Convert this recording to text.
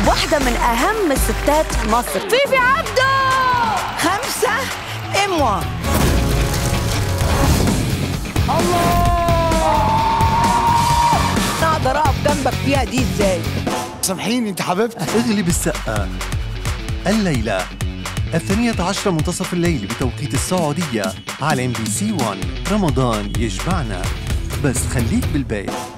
واحدة من أهم الستات في مصر فيفي عبده خمسة إموا الله أقدر أقف جنبك فيها دي إزاي سامحيني انت حبيبتي اغلب السقا الليلة الثانية عشر منتصف الليل بتوقيت السعودية على ام بي سي 1 رمضان يجمعنا بس خليك بالبيت